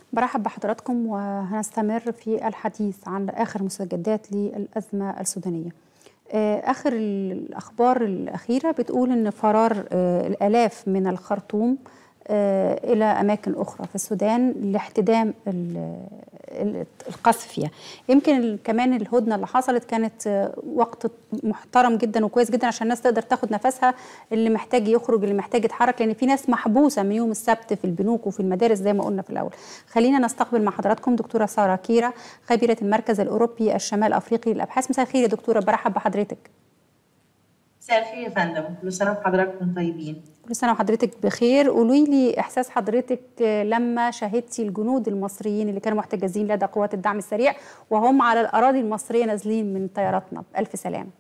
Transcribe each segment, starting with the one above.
برحب بحضراتكم وهنستمر في الحديث عن آخر مستجدات للأزمة السودانية آخر الأخبار الأخيرة بتقول أن فرار الآلاف من الخرطوم إلى أماكن أخرى في السودان لاحتدام القذف فيها يمكن كمان الهدنة اللي حصلت كانت وقت محترم جدا وكويس جدا عشان الناس تقدر تاخد نفسها اللي محتاج يخرج اللي محتاج يتحرك لأن في ناس محبوسة من يوم السبت في البنوك وفي المدارس زي ما قلنا في الأول خلينا نستقبل مع حضراتكم دكتورة سارة كيرا خبيرة المركز الأوروبي الشمال أفريقي للأبحاث مساء الخير يا دكتورة برحب بحضرتك مساء الخير يا فندم كل سنه وحضراتكم طيبين كل سنه وحضرتك بخير قولي لي احساس حضرتك لما شاهدتي الجنود المصريين اللي كانوا محتجزين لدى قوات الدعم السريع وهم على الاراضي المصريه نازلين من طياراتنا بالف سلامه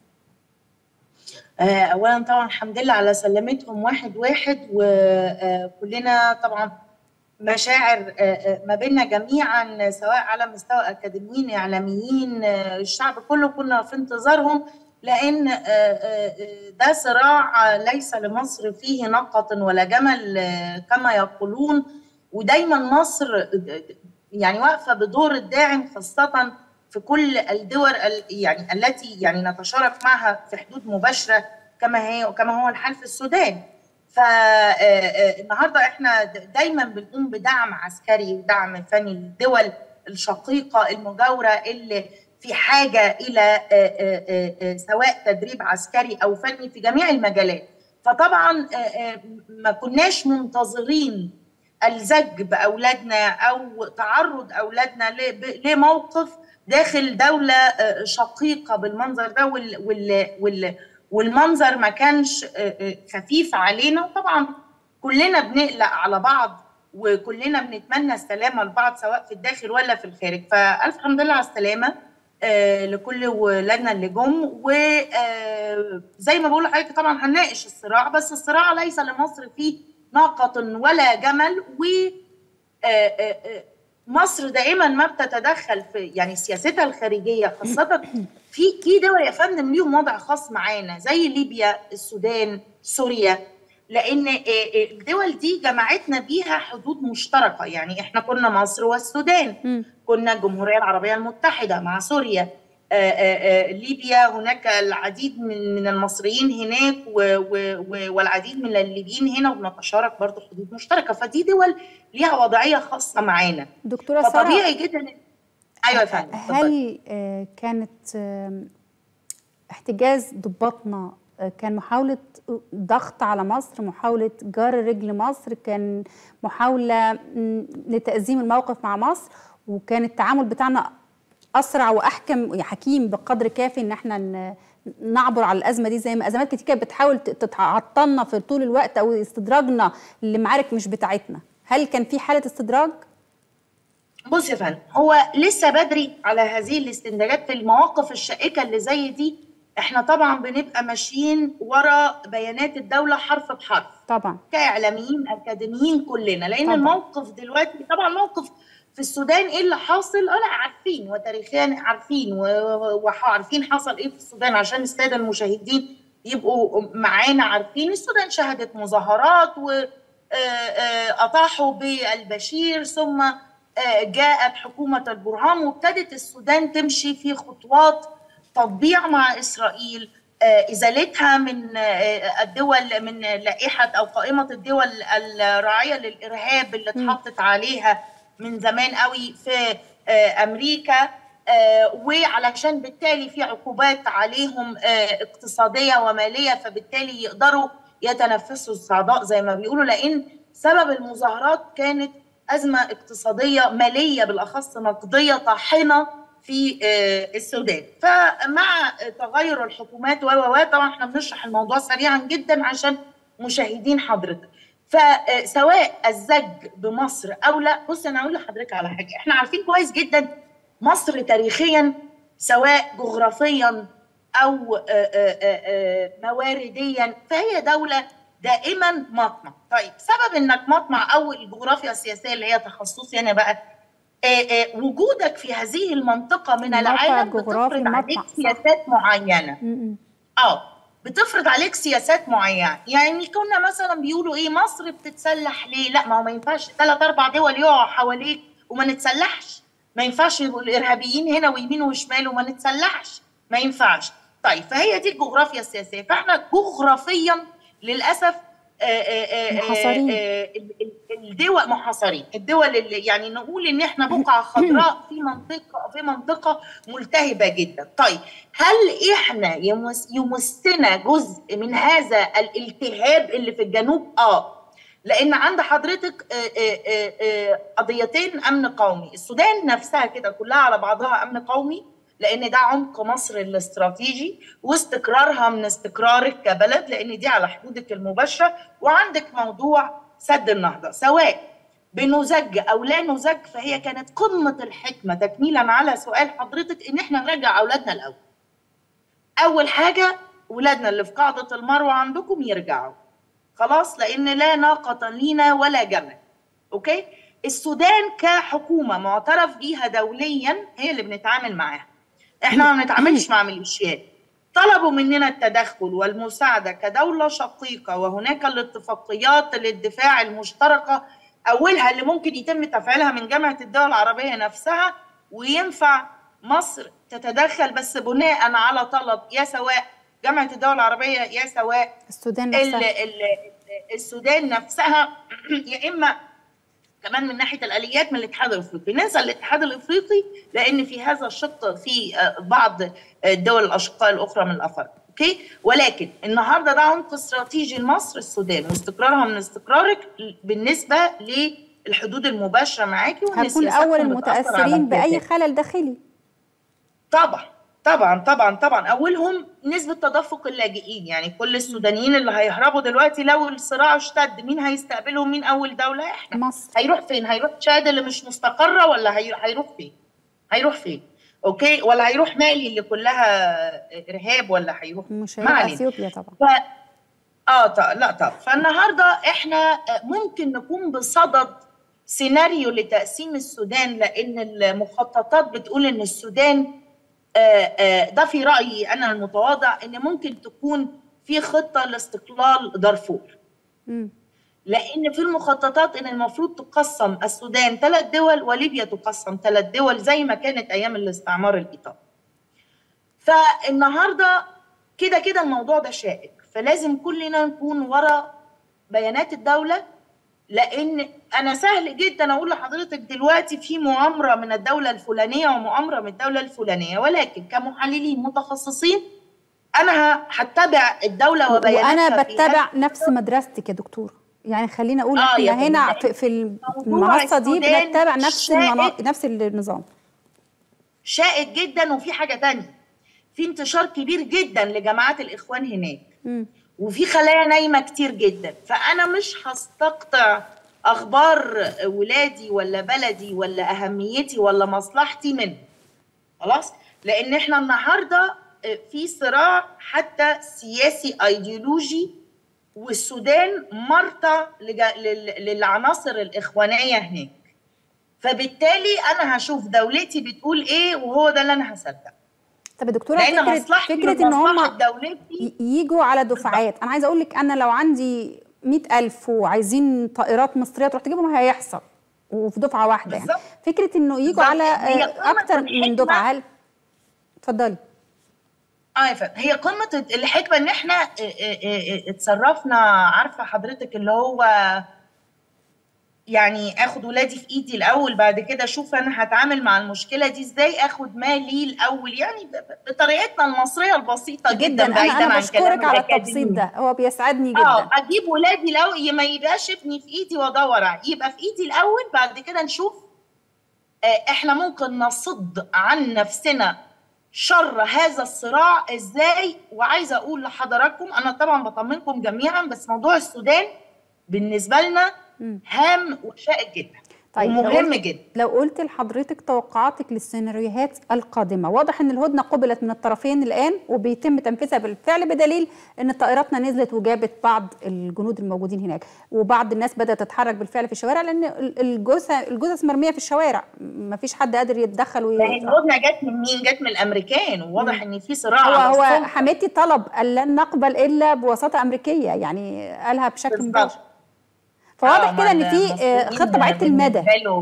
اولا طبعا الحمد لله على سلامتهم واحد واحد وكلنا طبعا مشاعر ما بيننا جميعا سواء على مستوى اكاديميين اعلاميين الشعب كله كنا في انتظارهم لان ده صراع ليس لمصر فيه نقة ولا جمل كما يقولون ودايما مصر يعني واقفه بدور الداعم خاصه في كل الدول يعني التي يعني نتشارك معها في حدود مباشره كما هي كما هو الحال في السودان فالنهارده احنا دايما بنقوم بدعم عسكري ودعم فني للدول الشقيقه المجاوره اللي في حاجة إلى سواء تدريب عسكري أو فني في جميع المجالات فطبعا ما كناش منتظرين الزج بأولادنا أو تعرض أولادنا لموقف داخل دولة شقيقة بالمنظر ده والمنظر ما كانش خفيف علينا وطبعا كلنا بنقلق على بعض وكلنا بنتمنى السلامة لبعض سواء في الداخل ولا في الخارج فألف الحمد لله على السلامة آه لكل ولادنا اللي جم وزي آه ما بقول لحضرتك طبعا هنناقش الصراع بس الصراع ليس لمصر فيه ناقة ولا جمل و آه مصر دائما ما بتتدخل في يعني سياستها الخارجيه خاصه في في دول يا فندم ليهم وضع خاص معانا زي ليبيا السودان سوريا لان الدول دي جمعتنا بيها حدود مشتركه يعني احنا كنا مصر والسودان م. كنا الجمهوريه العربيه المتحده مع سوريا آآ آآ ليبيا هناك العديد من من المصريين هناك و و والعديد من الليبيين هنا وبنتشارك برضه حدود مشتركه فدي دول ليها وضعيه خاصه معانا دكتوره ساره فطبيعي جدا ايوه يا فندم هل كانت احتجاز ضباطنا كان محاولة ضغط على مصر محاولة جار رجل مصر كان محاولة لتأزيم الموقف مع مصر وكان التعامل بتاعنا أسرع وأحكم حكيم بقدر كافي إن احنا نعبر على الأزمة دي زي ما أزمات كتير كانت بتحاول تتعطلنا في طول الوقت أو استدراجنا لمعارك مش بتاعتنا هل كان في حالة استدراج؟ بص يا فندم هو لسه بدري على هذه الاستنتاجات في المواقف الشائكة اللي زي دي احنا طبعا بنبقى ماشيين ورا بيانات الدوله حرف بحرف طبعا كاعلاميين اكاديميين كلنا لان طبعا. الموقف دلوقتي طبعا موقف في السودان ايه اللي حاصل لا عارفين وتاريخيا عارفين وعارفين حصل ايه في السودان عشان الساده المشاهدين يبقوا معانا عارفين السودان شهدت مظاهرات واطاحوا بالبشير ثم جاءت حكومه البرهان وابتدت السودان تمشي في خطوات تطبيع مع اسرائيل ازالتها من الدول من لائحه او قائمه الدول الراعيه للارهاب اللي اتحطت عليها من زمان قوي في امريكا وعلشان بالتالي في عقوبات عليهم اقتصاديه وماليه فبالتالي يقدروا يتنفسوا الصعداء زي ما بيقولوا لان سبب المظاهرات كانت ازمه اقتصاديه ماليه بالاخص نقديه طاحنه في السودان فمع تغير الحكومات و طبعا احنا بنشرح الموضوع سريعا جدا عشان مشاهدين حضرتك فسواء الزج بمصر او لا بص انا اقول لحضرتك على حاجه احنا عارفين كويس جدا مصر تاريخيا سواء جغرافيا او موارديا فهي دوله دائما مطمع طيب سبب انك مطمع او الجغرافيا السياسيه اللي هي تخصصي انا بقى آآ آآ وجودك في هذه المنطقة من العالم بتفرض عليك سياسات معينة اه بتفرض عليك سياسات معينة يعني كنا مثلا بيقولوا ايه مصر بتتسلح ليه لا ما هو ما ينفعش ثلاث اربع دول يقعوا حواليك وما نتسلحش ما ينفعش يبقوا الارهابيين هنا ويمين وشمال وما نتسلحش ما ينفعش طيب فهي دي الجغرافيا السياسيه فاحنا جغرافيا للاسف محاصرين الدول محاصرين الدول اللي يعني نقول ان احنا بقعه خضراء في منطقه في منطقه ملتهبه جدا طيب هل احنا يمس يمسنا جزء من هذا الالتهاب اللي في الجنوب اه لان عند حضرتك قضيتين امن قومي السودان نفسها كده كلها على بعضها امن قومي لان ده عمق مصر الاستراتيجي واستقرارها من استقرارك كبلد لان دي على حدودك المباشره وعندك موضوع سد النهضه سواء بنزج او لا نزج فهي كانت قمه الحكمه تكميلا على سؤال حضرتك ان احنا نرجع اولادنا الاول. اول حاجه ولادنا اللي في قاعده المروه عندكم يرجعوا. خلاص لان لا ناقه لينا ولا جمل. اوكي؟ السودان كحكومه معترف بيها دوليا هي اللي بنتعامل معاها. احنا ما بنتعاملش مع ميليشيات طلبوا مننا التدخل والمساعدة كدولة شقيقة وهناك الاتفاقيات للدفاع المشتركة أولها اللي ممكن يتم تفعيلها من جامعة الدول العربية نفسها وينفع مصر تتدخل بس بناء على طلب يا سواء جامعة الدول العربية يا سواء السودان نفسها ال ال السودان نفسها يا إما كمان من ناحيه الاليات من الاتحاد الافريقي ننسى الاتحاد الافريقي لان في هذا الشق في بعض الدول الاشقاء الاخرى من الافارقه اوكي ولكن النهارده ده عمق استراتيجي لمصر السودان واستقرارها من استقرارك بالنسبه للحدود المباشره معاكي هنكون اول المتاثرين باي خلل داخلي طبعا طبعا طبعا طبعا اولهم نسبه تدفق اللاجئين يعني كل السودانيين اللي هيهربوا دلوقتي لو الصراع اشتد مين هيستقبلهم مين اول دوله احنا مصر هيروح فين هيروح تشاد اللي مش مستقره ولا هيروح فين هيروح فين اوكي ولا هيروح مالي اللي كلها ارهاب ولا هيروح مش هيروح اثيوبيا طبعا ف... اه طبعا لا طبعا فالنهارده احنا ممكن نكون بصدد سيناريو لتقسيم السودان لان المخططات بتقول ان السودان ده في رايي انا المتواضع ان ممكن تكون في خطه لاستقلال دارفور لان في المخططات ان المفروض تقسم السودان ثلاث دول وليبيا تقسم ثلاث دول زي ما كانت ايام الاستعمار الايطالي فالنهارده كده كده الموضوع ده شائك فلازم كلنا نكون ورا بيانات الدوله لان انا سهل جدا اقول لحضرتك دلوقتي في مؤامره من الدوله الفلانيه ومؤامره من الدوله الفلانيه ولكن كمحللين متخصصين انا هتبع الدوله وبياناتها وانا بتبع نفس مدرستك يا دكتور يعني خلينا اقول آه احنا هنا في, في المنصه دي بنتبع نفس المنا... نفس النظام شائك جدا وفي حاجه تانية في انتشار كبير جدا لجماعات الاخوان هناك م. وفي خلايا نايمه كتير جدا فانا مش هستقطع اخبار ولادي ولا بلدي ولا اهميتي ولا مصلحتي منه خلاص لان احنا النهارده في صراع حتى سياسي ايديولوجي والسودان مرتع للعناصر الاخوانيه هناك فبالتالي انا هشوف دولتي بتقول ايه وهو ده اللي انا هصدق طب يا دكتوره فكره فكره ان هم يجوا على دفعات انا عايزه اقول لك انا لو عندي مئة ألف وعايزين طائرات مصرية تروح تجيبهم هيحصل وفي دفعة واحدة يعني فكرة إنه يجوا على أكتر من دفعة هل اتفضلي اه يا فندم هي قمة الحكمة إن إحنا اتصرفنا عارفة حضرتك اللي هو يعني اخد ولادي في ايدي الاول بعد كده اشوف انا هتعامل مع المشكله دي ازاي اخد مالي الاول يعني بطريقتنا المصريه البسيطه جدا, جدا بعيدا أنا, أنا عن بشكرك على التبسيط ده هو بيسعدني جدا اه اجيب ولادي الاول ما يبقاش ابني في ايدي وادور يبقى في ايدي الاول بعد كده نشوف آه احنا ممكن نصد عن نفسنا شر هذا الصراع ازاي وعايزه اقول لحضراتكم انا طبعا بطمنكم جميعا بس موضوع السودان بالنسبه لنا هام وشائك جدا طيب ومهم جدا لو قلت لحضرتك توقعاتك للسيناريوهات القادمه واضح ان الهدنه قبلت من الطرفين الان وبيتم تنفيذها بالفعل بدليل ان طائراتنا نزلت وجابت بعض الجنود الموجودين هناك وبعض الناس بدات تتحرك بالفعل في الشوارع لان الجثث الجثث مرميه في الشوارع ما فيش حد قادر يتدخل وي... الهدنه جت من مين جت من الامريكان وواضح ان في صراع هو هو حميدتي طلب لن نقبل الا بوساطه امريكيه يعني قالها بشكل مباشر فواضح كده ان في خطه بعيده المدى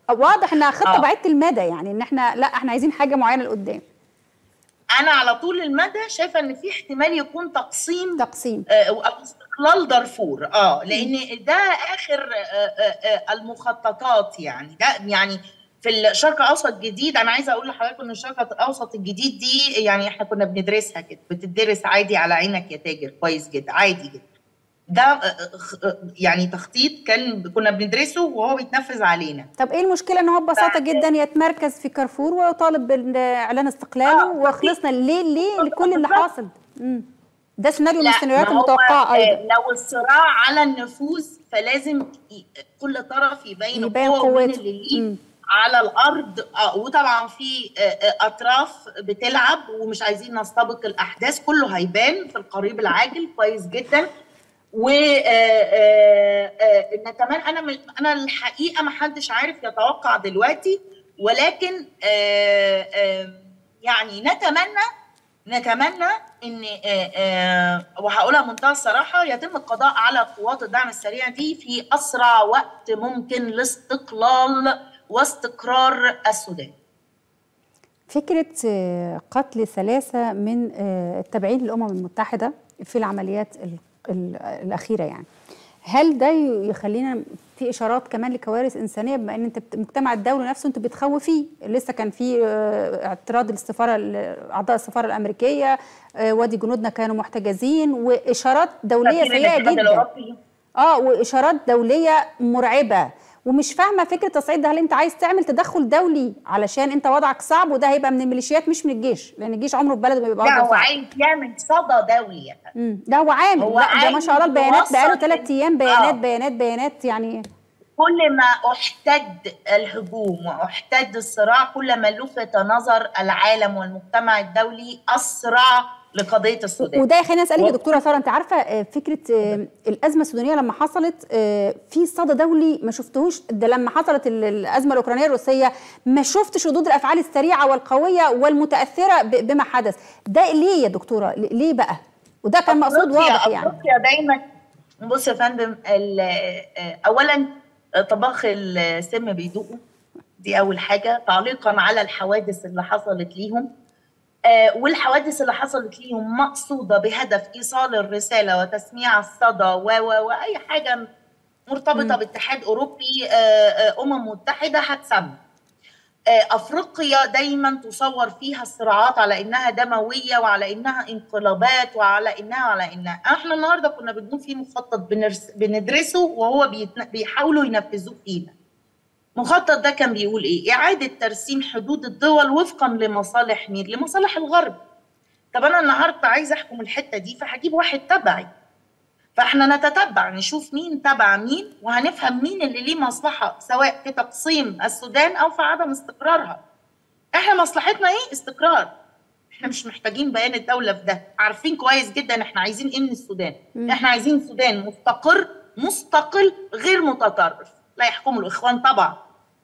واضح انها خطه آه. بعيده المدى يعني ان احنا لا احنا عايزين حاجه معينه لقدام انا على طول المدى شايفه ان في احتمال يكون تقسيم تقسيم آه، او استقلال دارفور اه لان ده اخر آه، آه، آه، المخططات يعني ده يعني في الشرق الاوسط الجديد انا عايزه اقول لحضرتك ان الشرق الاوسط الجديد دي يعني احنا كنا بندرسها كده بتدرس عادي على عينك يا تاجر كويس جدا عادي جدا ده آه، خ- آه، يعني تخطيط كان كنا بندرسه وهو بيتنفذ علينا طب ايه المشكله ان هو ببساطه بعد- جدا يتمركز في كارفور ويطالب باعلان استقلاله آه، وخلصنا ليه ليه لكل اللي بالظبط. حاصل مم. ده سيناريو من لا، السيناريوهات ما هو، المتوقعه آه، ايضا لو الصراع على النفوذ فلازم ي- كل طرف يبين يبين قوه ومين قوته. اللي ليه مم. على الارض آه، وطبعا في آه، آه، اطراف بتلعب ومش عايزين نستبق الاحداث كله هيبان في القريب العاجل كويس جدا و آه، آه، آه، نتمنى انا من- انا الحقيقه ما حدش عارف يتوقع دلوقتي ولكن آه، آه، يعني نتمنى نتمنى ان آه، آه، وهقولها بمنتهى الصراحه يتم القضاء على قوات الدعم السريع دي في اسرع وقت ممكن لاستقلال واستقرار السودان. فكرة آه، قتل ثلاثة من آه، التابعين للأمم المتحدة في العمليات ال- ال- الأخيرة يعني هل ده ي- يخلينا في إشارات كمان لكوارث إنسانية بما أن أنت بت- المجتمع الدولي نفسه أنت بتخوفيه لسه كان في آه، اعتراض السفارة ال- أعضاء السفارة الأمريكية آه، وادي جنودنا كانوا محتجزين وإشارات دولية سفير سيئة الاتحاد جدا الأوروبي. اه واشارات دوليه مرعبه ومش فاهمه فكره التصعيد ده هل انت عايز تعمل تدخل دولي علشان انت وضعك صعب وده هيبقى من الميليشيات مش من الجيش لان الجيش عمره في بلده ما بيبقى لا وضعه هو صعب عايز يعمل صدى دولي يعني. مم. ده هو عامل هو لا ده ما شاء الله عايز البيانات بقاله يوصل ثلاث إن- ايام بيانات آه. بيانات بيانات يعني كل ما احتد الهجوم واحتد الصراع كل ما لفت نظر العالم والمجتمع الدولي اسرع لقضيه السودان. وده يخليني اسالك يا و- دكتوره ساره انت عارفه آه، فكره آه، الازمه السودانيه لما حصلت آه، في صدى دولي ما شفتهوش ده لما حصلت ال- الازمه الاوكرانيه الروسيه ما شفتش ردود الافعال السريعه والقويه والمتاثره ب- بما حدث ده ليه يا دكتوره ل- ليه بقى وده كان مقصود أفريقيا- واضح يعني افريقيا دايما بص يا فندم ال- آه، اولا طباخ السم بيدوقوا دي اول حاجه تعليقا على الحوادث اللي حصلت ليهم آه، والحوادث اللي حصلت ليهم مقصوده بهدف ايصال الرساله وتسميع الصدى و و واي حاجه مرتبطه باتحاد اوروبي آه، آه، امم متحده هتسمى آه، افريقيا دايما تصور فيها الصراعات على انها دمويه وعلى انها انقلابات وعلى انها وعلى انها احنا النهارده كنا بنقول في مخطط بنرس بندرسه وهو بيتن... بيحاولوا ينفذوه فينا المخطط ده كان بيقول ايه اعاده ترسيم حدود الدول وفقا لمصالح مين لمصالح الغرب طب انا النهارده عايز احكم الحته دي فهجيب واحد تبعي فاحنا نتتبع نشوف مين تبع مين وهنفهم مين اللي ليه مصلحه سواء في تقسيم السودان او في عدم استقرارها. احنا مصلحتنا ايه؟ استقرار. احنا مش محتاجين بيان الدوله في ده، عارفين كويس جدا احنا عايزين ايه من السودان. مم. احنا عايزين سودان مستقر مستقل غير متطرف، لا يحكمه الاخوان طبعا.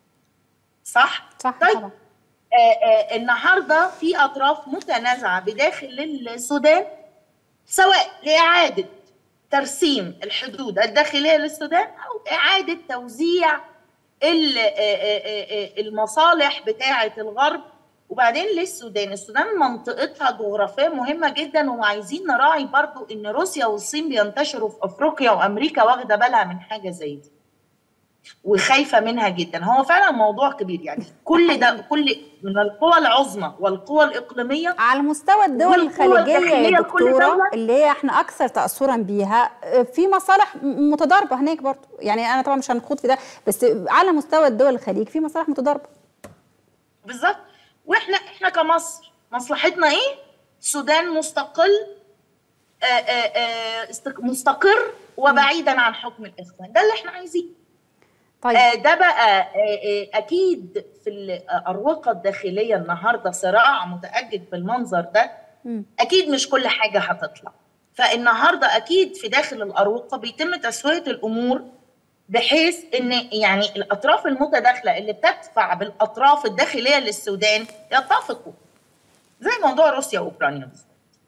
صح؟ صح طيب طبعا آه، آه، النهارده في اطراف متنازعه بداخل السودان سواء لاعاده ترسيم الحدود الداخليه للسودان او اعاده توزيع ال- آه، آه، آه، المصالح بتاعه الغرب وبعدين للسودان السودان منطقتها جغرافيا مهمه جدا وعايزين نراعي برضو ان روسيا والصين بينتشروا في افريقيا وامريكا واخده بالها من حاجه زي دي وخايفه منها جدا هو فعلا موضوع كبير يعني كل ده كل من القوى العظمى والقوى الاقليميه على مستوى الدول والقوى الخليجيه الداخلية يا لكل دكتوره دولة. اللي هي احنا اكثر تاثرا بيها آه، في مصالح م- متضاربه هناك برضو يعني انا طبعا مش هنخوض في ده بس على مستوى الدول الخليج في مصالح متضاربه بالظبط واحنا احنا كمصر مصلحتنا ايه؟ السودان مستقل آآ آآ استق- مستقر وبعيدا عن حكم الاخوان ده اللي احنا عايزينه طيب آه، ده بقى آه، آه، اكيد في الاروقه الداخليه النهارده صراع متاجج بالمنظر ده مم. اكيد مش كل حاجه هتطلع فالنهارده اكيد في داخل الاروقه بيتم تسويه الامور بحيث ان يعني الاطراف المتداخله اللي بتدفع بالاطراف الداخليه للسودان يتفقوا زي موضوع روسيا واوكرانيا بالظبط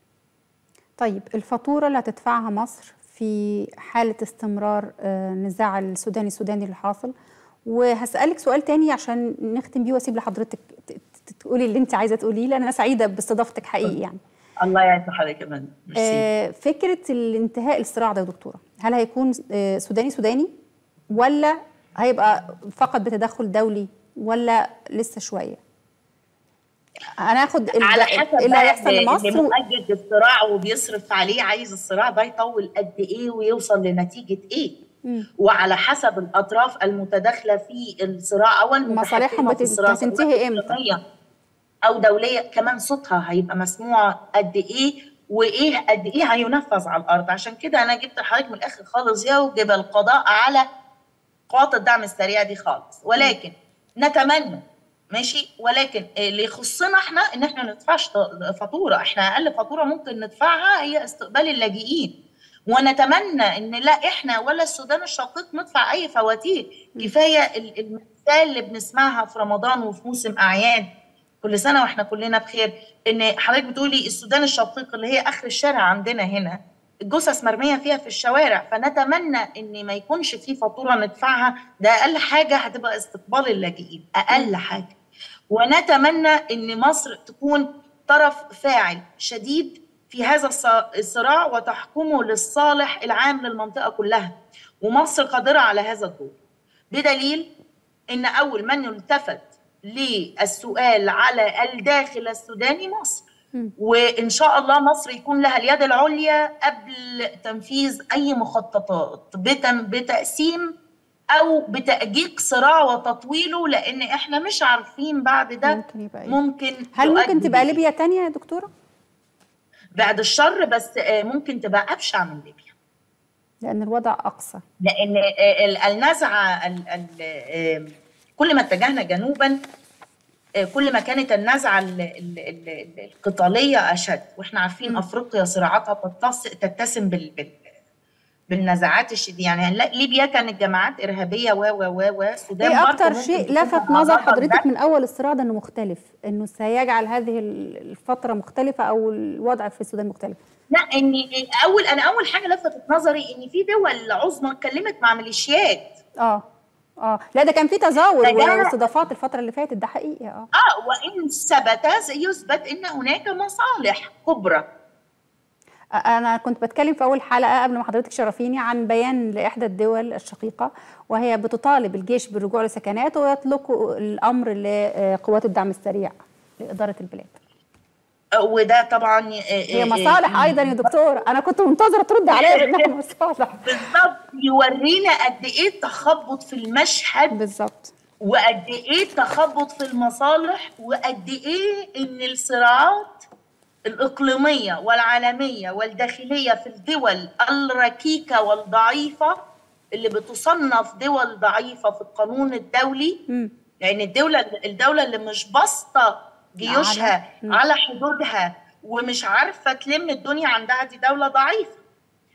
طيب الفاتوره اللي هتدفعها مصر في حاله استمرار آه، النزاع السوداني السوداني اللي حاصل وهسالك سؤال تاني عشان نختم بيه واسيب لحضرتك تقولي اللي انت عايزه تقوليه لان انا سعيده باستضافتك حقيقي يعني الله يعز حضرتك يا فندم آه فكره الانتهاء الصراع ده يا دكتوره هل هيكون آه سوداني سوداني ولا هيبقى فقط بتدخل دولي ولا لسه شويه هناخد على حسب اللي هيحصل لمصر اللي مؤجج الصراع وبيصرف عليه عايز الصراع ده يطول قد ايه ويوصل لنتيجه ايه م. وعلى حسب الاطراف المتداخله في الصراع او مصالحهم هتنتهي امتى او دوليه كمان صوتها هيبقى مسموع قد ايه وايه قد ايه هينفذ على الارض عشان كده انا جبت لحضرتك من الاخر خالص يوجب القضاء على قوات الدعم السريع دي خالص ولكن نتمنى ماشي ولكن اللي يخصنا احنا ان احنا ما ندفعش فاتوره احنا اقل فاتوره ممكن ندفعها هي استقبال اللاجئين ونتمنى ان لا احنا ولا السودان الشقيق ندفع اي فواتير كفايه المثال اللي بنسمعها في رمضان وفي موسم اعياد كل سنه واحنا كلنا بخير ان حضرتك بتقولي السودان الشقيق اللي هي اخر الشارع عندنا هنا الجثث مرميه فيها في الشوارع فنتمنى ان ما يكونش في فاتوره ندفعها ده اقل حاجه هتبقى استقبال اللاجئين اقل حاجه ونتمنى ان مصر تكون طرف فاعل شديد في هذا الصراع وتحكمه للصالح العام للمنطقه كلها ومصر قادره على هذا الدور بدليل ان اول من التفت للسؤال على الداخل السوداني مصر وان شاء الله مصر يكون لها اليد العليا قبل تنفيذ اي مخططات بتقسيم او بتاجيج صراع وتطويله لان احنا مش عارفين بعد ده ممكن, يبقى إيه؟ ممكن هل ممكن تبقى ليبيا تانية يا دكتوره بعد الشر بس ممكن تبقى ابشع من ليبيا لان الوضع اقصى لان النزعه كل ما اتجهنا جنوبا كل ما كانت النزعه القتاليه اشد واحنا عارفين م. افريقيا صراعاتها تتسم بال بالنزاعات الشديده يعني ليبيا كانت جماعات ارهابيه و و و و السودان ايه اكتر شيء لفت نظر حضرتك من اول الصراع ده انه مختلف انه سيجعل هذه الفتره مختلفه او الوضع في السودان مختلف لا ان اول انا اول حاجه لفتت نظري ان في دول عظمى اتكلمت مع ميليشيات اه اه لا ده كان في تزاور واستضافات الفتره اللي فاتت ده حقيقي اه اه وان ثبت سيثبت ان هناك مصالح كبرى انا كنت بتكلم في اول حلقه قبل ما حضرتك شرفيني عن بيان لاحدى الدول الشقيقه وهي بتطالب الجيش بالرجوع لسكناته ويطلقوا الامر لقوات الدعم السريع لاداره البلاد وده طبعا هي مصالح ايضا يا دكتور انا كنت منتظره ترد عليا بانها مصالح بالظبط يورينا قد ايه التخبط في المشهد بالظبط وقد ايه التخبط في المصالح وقد ايه ان الصراعات الاقليميه والعالميه والداخليه في الدول الركيكه والضعيفه اللي بتصنف دول ضعيفه في القانون الدولي لان يعني الدوله الدوله اللي مش باسطه جيوشها على, على حدودها ومش عارفه تلم الدنيا عندها دي دوله ضعيفه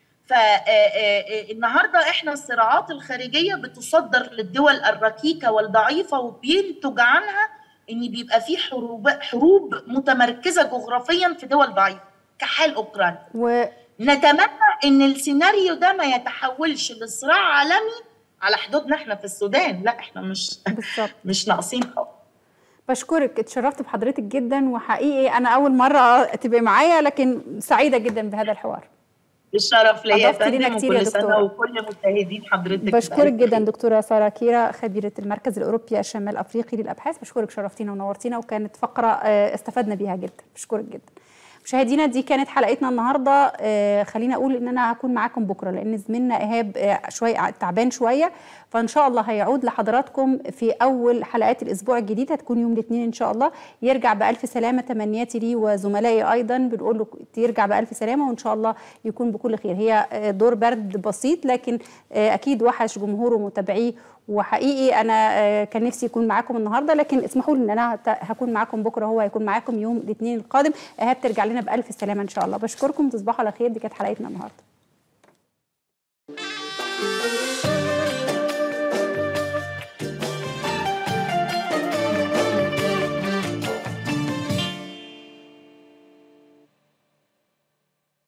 فالنهارده احنا الصراعات الخارجيه بتصدر للدول الركيكه والضعيفه وبينتج عنها ان بيبقى في حروب حروب متمركزه جغرافيا في دول ضعيفه كحال اوكرانيا و... نتمنى ان السيناريو ده ما يتحولش لصراع عالمي على حدودنا احنا في السودان لا احنا مش بالظبط مش ناقصين خالص بشكرك اتشرفت بحضرتك جدا وحقيقي انا اول مره تبقي معايا لكن سعيده جدا بهذا الحوار الشرف ليا يا فندم كتير يا دكتور وكل مشاهدين حضرتك بشكرك جدا دكتوره ساره كيرا خبيره المركز الاوروبي الشمال الافريقي للابحاث بشكرك شرفتينا ونورتينا وكانت فقره استفدنا بيها جدا بشكرك جدا مشاهدينا دي كانت حلقتنا النهارده آه خلينا اقول ان انا هكون معاكم بكره لان زميلنا ايهاب آه شويه تعبان شويه فان شاء الله هيعود لحضراتكم في اول حلقات الاسبوع الجديد هتكون يوم الاثنين ان شاء الله يرجع بالف سلامه تمنياتي لي وزملائي ايضا بنقول له يرجع بالف سلامه وان شاء الله يكون بكل خير هي آه دور برد بسيط لكن اكيد وحش جمهوره ومتابعيه وحقيقي انا كان نفسي يكون معاكم النهارده لكن اسمحوا لي ان انا هكون معاكم بكره هو هيكون معاكم يوم الاثنين القادم ايهاب ترجع لنا بالف سلامه ان شاء الله بشكركم تصبحوا على خير دي كانت حلقتنا النهارده